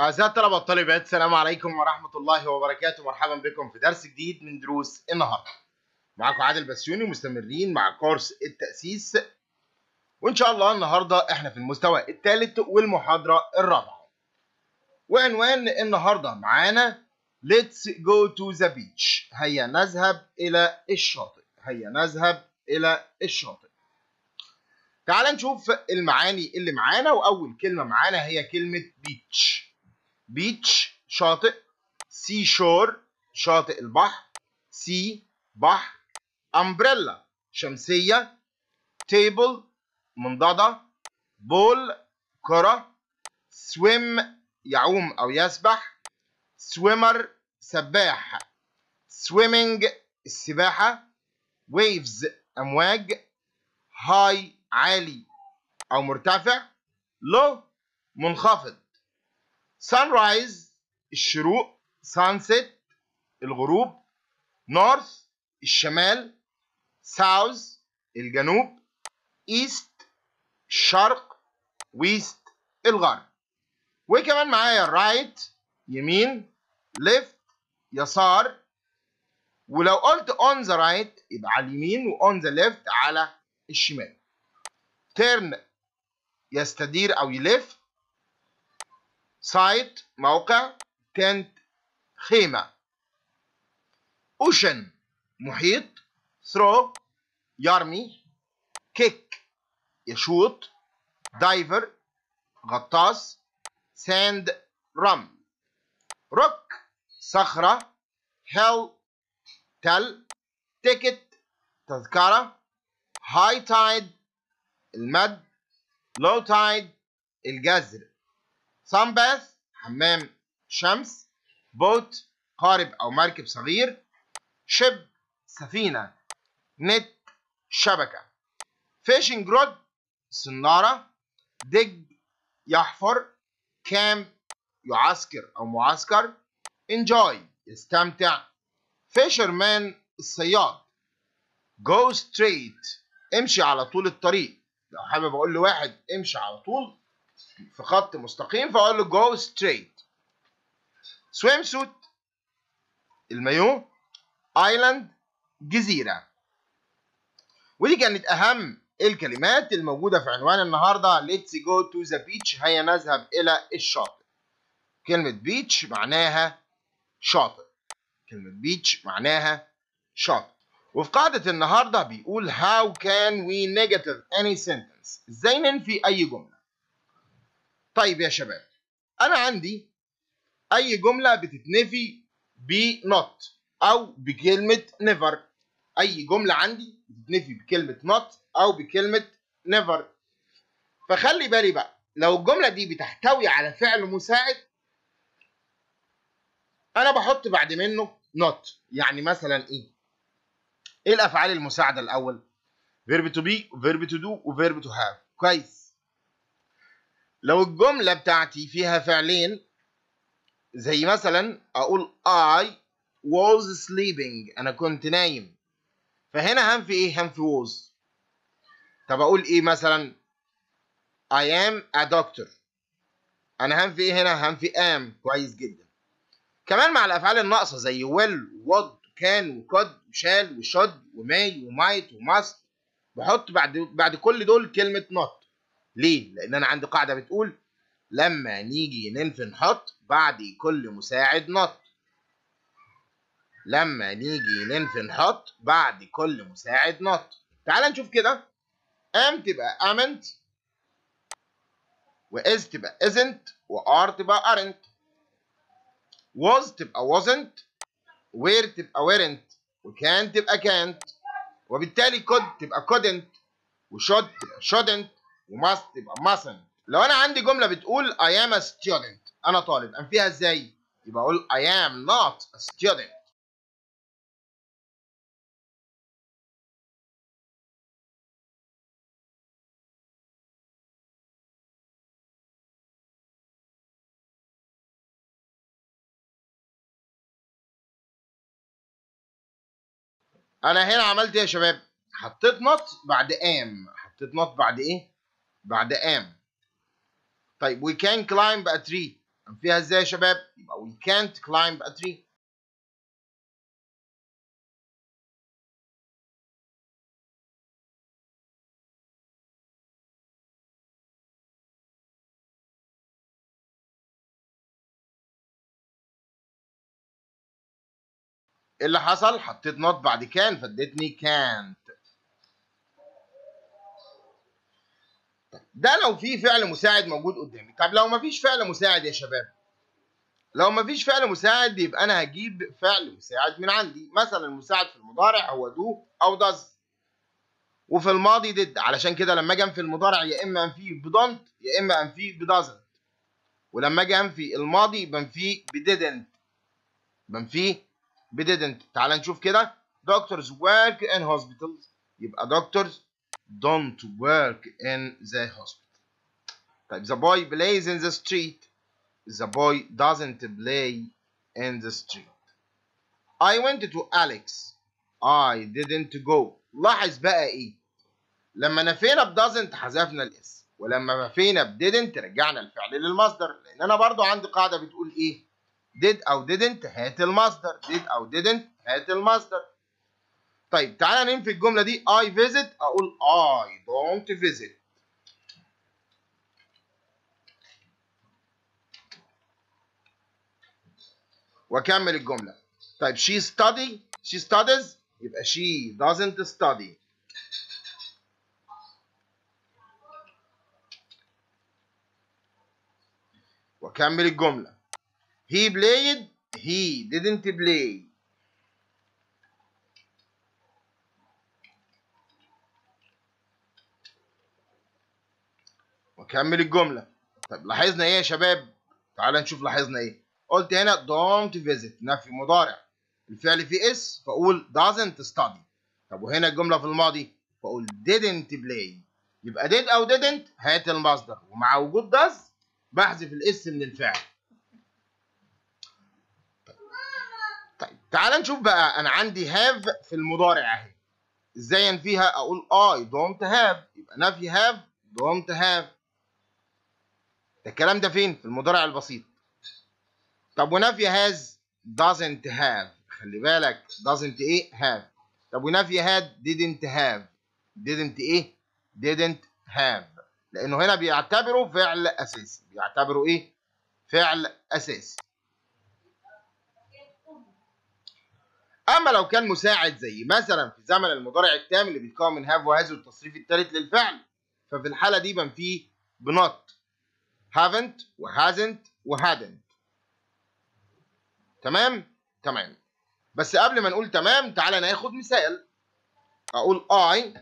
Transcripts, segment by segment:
أعزائي الطلبة والطالبات السلام عليكم ورحمة الله وبركاته مرحبا بكم في درس جديد من دروس النهاردة معاكم عادل بسيوني مستمرين مع كورس التأسيس وإن شاء الله النهاردة إحنا في المستوى الثالث والمحاضرة الرابعة وعنوان النهاردة معانا Let's go to the beach هيا نذهب إلى الشاطئ هيا نذهب إلى الشاطئ تعال نشوف المعاني اللي معانا وأول كلمة معانا هي كلمة beach بيتش شاطئ سي شور شاطئ البحر سي بحر امبريلا شمسية تيبل منضدة بول كرة سويم يعوم أو يسبح سويمر سباح سويمنج السباحة ويفز أمواج هاي عالي أو مرتفع لو منخفض sunrise الشروق sunset الغروب north الشمال south الجنوب east الشرق west الغرب وكمان معايا right يمين left يسار ولو قلت on the right يبقى على اليمين و on the left على الشمال turn يستدير او يلف سايت موقع تنت خيمة اوشن محيط ثرو يرمي كيك يشوط دايفر غطاس ساند رمل روك صخرة هيل تل تيكت تذكرة هاي تايد المد لو تايد الجزر صن باث حمام شمس بوت قارب أو مركب صغير شب سفينة نت شبكة فيشنج رود صنارة دج يحفر كامب يعسكر أو معسكر انجوي يستمتع فيشرمان الصياد جو ستريت امشي على طول الطريق لو حابب اقول لواحد امشي على طول في خط مستقيم فاقول له جو ستريت سويم سوت المايو ايلاند جزيره ودي كانت اهم الكلمات الموجوده في عنوان النهارده ليتس جو تو ذا بيتش هيا نذهب الى الشاطئ كلمه بيتش معناها شاطئ كلمه بيتش معناها شاطئ وفي قاعده النهارده بيقول how can we negative any sentence ازاي ننفي اي جمله طيب يا شباب انا عندي اي جمله بتتنفي ب not او بكلمه never اي جمله عندي بتتنفي بكلمه not او بكلمه never فخلي بالي بقى لو الجمله دي بتحتوي على فعل مساعد انا بحط بعد منه not يعني مثلا ايه ايه الافعال المساعده الاول verb to be verb to do وverb to have كويس لو الجملة بتاعتي فيها فعلين زي مثلا أقول I was sleeping أنا كنت نايم فهنا هنفي إيه؟ هنفي was طب أقول إيه مثلا I am a doctor أنا هنفي إيه هنا؟ هنفي am كويس جدا كمان مع الأفعال الناقصة زي will would can وcould وشال وشود وماي ومايت وماست بحط بعد بعد كل دول كلمة not ليه؟ لأن أنا عندي قاعدة بتقول لما نيجي ننفي نحط بعد كل مساعد not. لما نيجي ننفي نحط بعد كل مساعد not. تعال نشوف كده am تبقى amn't و is تبقى isn't و are تبقى aren't was تبقى wasn't were تبقى weren't و can تبقى can't وبالتالي could تبقى couldn't و should تبقى shouldn't وماست تبقى mustn't لو انا عندي جمله بتقول I am a student انا طالب انفيها ازاي يبقى اقول I am not a student انا هنا عملت ايه يا شباب حطيت not بعد am حطيت not بعد ايه بعد am طيب we can climb a tree انفيها ازاي يا شباب يبقى we can't climb a tree ايه اللي حصل حطيت نوت بعد كان فادتني can't ده لو في فعل مساعد موجود قدامي طب لو مفيش فعل مساعد يا شباب لو مفيش فعل مساعد يبقى انا هجيب فعل مساعد من عندي مثلا المساعد في المضارع هو دو او داز وفي الماضي ديد علشان كده لما اجي انفي المضارع يا اما انفيه بدونت يا اما انفيه بدازنت ولما اجي انفي الماضي بنفيه بديدنت بنفيه بديدنت تعال نشوف كده doctors work in hospitals يبقى doctors don't work in the hospital طيب the boy plays in the street the boy doesn't play in the street I went to Alex I didn't go لاحظ بقى ايه لما نفينا ب doesn't حذفنا الاس ولما نفينا ب didn't رجعنا الفعل للمصدر لان انا برضو عندي قاعده بتقول ايه did او didn't هات المصدر did او didn't هات المصدر طيب تعالى ننفي الجمله دي I visit اقول I don't visit واكمل الجمله طيب she study she studies يبقى she doesn't study واكمل الجمله he played he didn't play واكمل الجمله طيب لاحظنا ايه يا شباب تعال نشوف لاحظنا ايه قلت هنا don't visit نفي مضارع الفعل فيه اس فاقول doesn't study طب وهنا الجمله في الماضي فاقول didn't play يبقى did او didn't هات المصدر ومع وجود does بحذف الاس من الفعل طيب تعال نشوف بقى انا عندي have في المضارع اهي ازاي انفيها اقول I don't have يبقى نفي have don't have ده الكلام ده فين في المضارع البسيط طب ونفي has doesn't have خلي بالك doesn't ايه have طب ونفي had didn't have didn't ايه didn't have لانه هنا بيعتبروا فعل اساسي بيعتبروا ايه فعل اساسي اما لو كان مساعد زي مثلا في زمن المضارع التام اللي بيتكون من هاف وهاز والتصريف الثالث للفعل ففي الحاله دي بنفيه بنوت haven't وhasn't وhadn't تمام تمام بس قبل ما نقول تمام تعالى ناخد مثال اقول I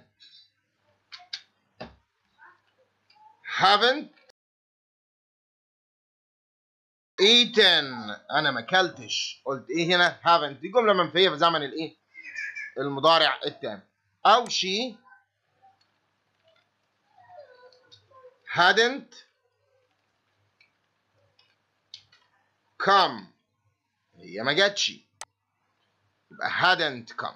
haven't eaten انا ما اكلتش قلت ايه هنا haven't دي جمله منفيه في زمن الايه المضارع التام او she hadn't come هي ما جاتش يبقى hadn't come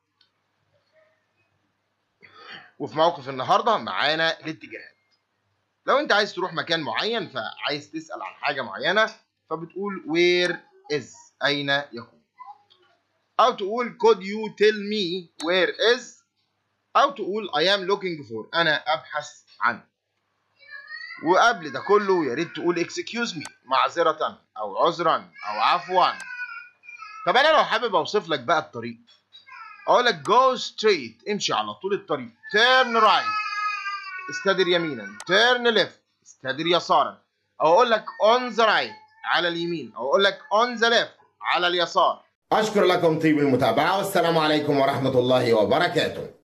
وفي موقف النهارده معانا الاتجاهات لو انت عايز تروح مكان معين فعايز تسأل عن حاجة معينة فبتقول where is أين يكون أو تقول could you tell me where is أو تقول I am looking for أنا أبحث عنه وقبل ده كله يا ريت تقول excuse me معذرة أو عذرا أو عفوا طب أنا لو حابب أوصف لك بقى الطريق أقول لك go straight امشي على طول الطريق turn right استدر يمينا turn left استدر يسارا او اقول لك on the right على اليمين او اقول لك on the left على اليسار اشكر لكم طيب المتابعه والسلام عليكم ورحمه الله وبركاته